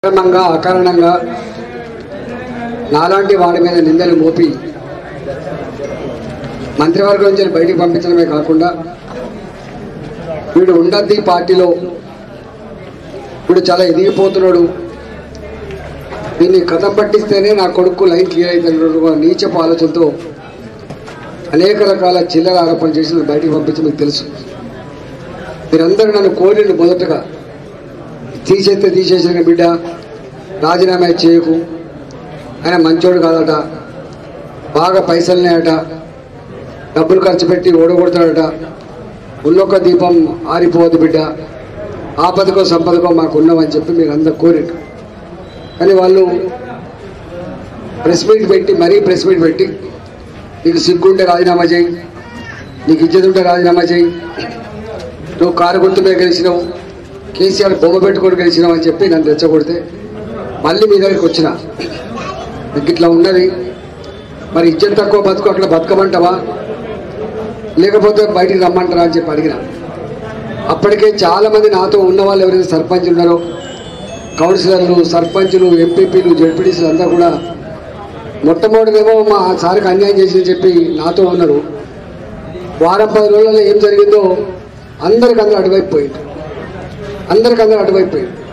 అక్రమంగా అకారణంగా నాలాంటి వాడి మీద నిందలు మోపి మంత్రివర్గం నుంచి బయటికి పంపించడమే కాకుండా వీడు ఉండద్ది పార్టీలో వీడు చాలా ఎదిగిపోతున్నాడు దీన్ని కథం పట్టిస్తేనే నా కొడుకు లైన్ క్లియర్ అవుతున్న నీచపు ఆలోచనతో అనేక రకాల చిల్లర ఆరోపణ చేసి నన్ను బయటికి పంపించి మీకు తెలుసు మీరందరూ నన్ను కోరిన మొదటగా తీసేస్తే తీసేసిన బిడ్డ రాజీనామా చేయకు ఆయన మంచోడు కాదట బాగా పైసలున్నాయట డబ్బులు ఖర్చు పెట్టి ఓడగొడతాడట ఉన్నొక్క దీపం ఆరిపోవద్దు బిడ్డ ఆపదకో సంపదకో మాకు ఉన్నామని చెప్పి మీరు అందరు కోరిరు కానీ వాళ్ళు ప్రెస్ మీట్ పెట్టి మరీ ప్రెస్ మీట్ పెట్టి నీకు సిగ్గుంటే రాజీనామా చేయి నీకు ఇజ్జత్ ఉంటే రాజీనామా చేయి నువ్వు కారు గుర్తు మీద గెలిచినావు కేసీఆర్ బొమ్మ పెట్టుకొని గెలిచినావు అని చెప్పి నన్ను రెచ్చగొడితే మళ్ళీ మీ దగ్గరికి వచ్చిన మీకు ఇట్లా ఉన్నది మరి ఇజ్జత్ తక్కువ బతుకు అట్లా బతకమంటావా లేకపోతే బయటికి రమ్మంటారా అని చెప్పి అడిగిన అప్పటికే చాలా మంది నాతో ఉన్న వాళ్ళు ఎవరైతే సర్పంచ్ ఉన్నారో కౌన్సిలర్లు సర్పంచులు ఎంపీపీలు జడ్పీటీసీలు అంతా కూడా మొట్టమొదటిదేమో మా సార్కి అన్యాయం చేసి చెప్పి నాతో ఉన్నారు వారం పది రోజులలో ఏం జరిగిందో అందరికి అందరూ అటువైపు పోయింది అందరికి అందరూ అటువైపు పోయింది